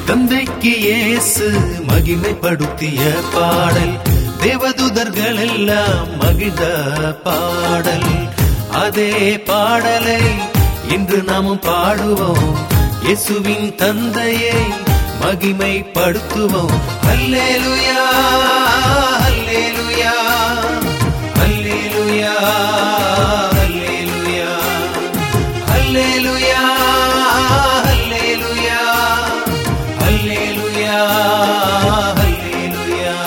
தந்தைக்கு இயேசு மகிமைப்படுத்திய பாடல் தேவதூதர்கள் எல்லாம் மகிழ்ந்த பாடல் அதே பாடலை இன்று நாமும் பாடுவோம் இயேசுவின் தந்தையை மகிமைப்படுத்துவோம் அல்லேலுயா அல்லேலுயா அல்லேலுயா அல்லேலுயா அல்லேலுயா அல்லேலுயா அல்லேலுயா அல்லேலுயா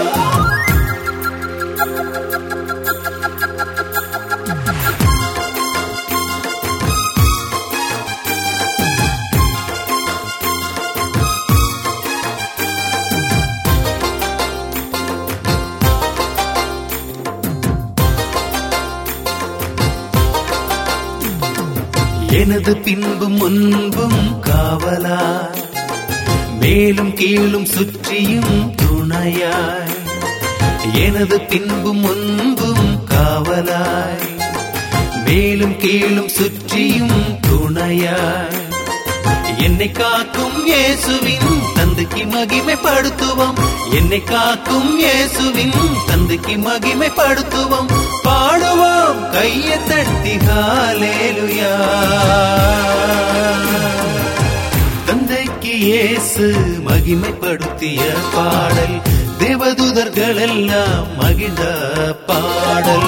எனது பின்பும் முன்பும் காவலாய் மேலும் கீழும் சுற்றியும் துணையாய் எனது பின்பும் முன்பும் காவலாய் மேலும் கீழும் சுற்றியும் துணையாய் என்னை காக்கும் இயேசுவின் தந்தைக்கு மகிமைப்படுத்துவோம் என்னை காக்கும் இயேசுவின் தந்தைக்கு மகிமைப்படுத்துவோம் பாடுவோம் கையை தட்டி ஹalleluya தந்தைக்கு இயேசு மகிமைப்படுத்திய பாடல் தேவதூதர்கள் எல்லாம் மகிழ்ந்த பாடல்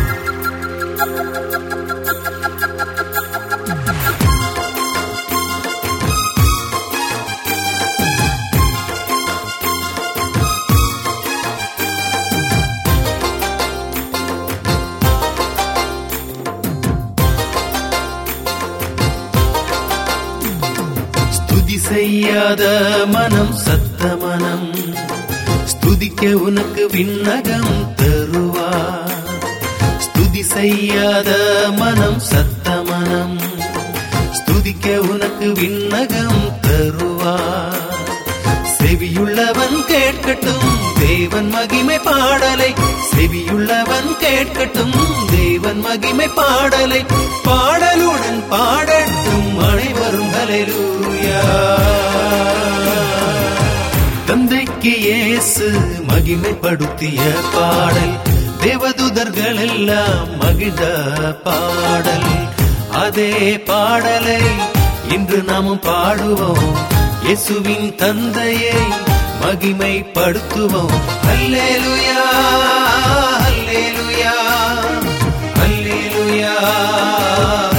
ஸ்துதி செய்யாத மனம் சத்த மனம் ஸ்துதிக்க உனக்கு விண்ணகம் தருவா ஸ்துதி செய்யாத மனம் சத்த மனம் ஸ்துதிக்க உனக்கு விண்ணகம் தருவா செவியுள்ளவன் கேட்கட்டும் தேவன் மகிமை பாடலை செவியுள்ளவன் கேட்கட்டும் தேவன் மகிமை பாடலை பாடலுடன் பாடட்டும் அனைவரும் ஹalleluya தந்தைக்கு இயேசு மகிமைப்படுத்திய பாடல் தேவதூதர்கள் எல்லாம் மகிழ்ந்த பாடல் அதே பாடலை இன்று நாமும் பாடுவோம் இயேசுவின் தந்தையை மகிமைப்படுத்துவோம் அல்லேலுயா அல்லேலுயா அல்லேலுயா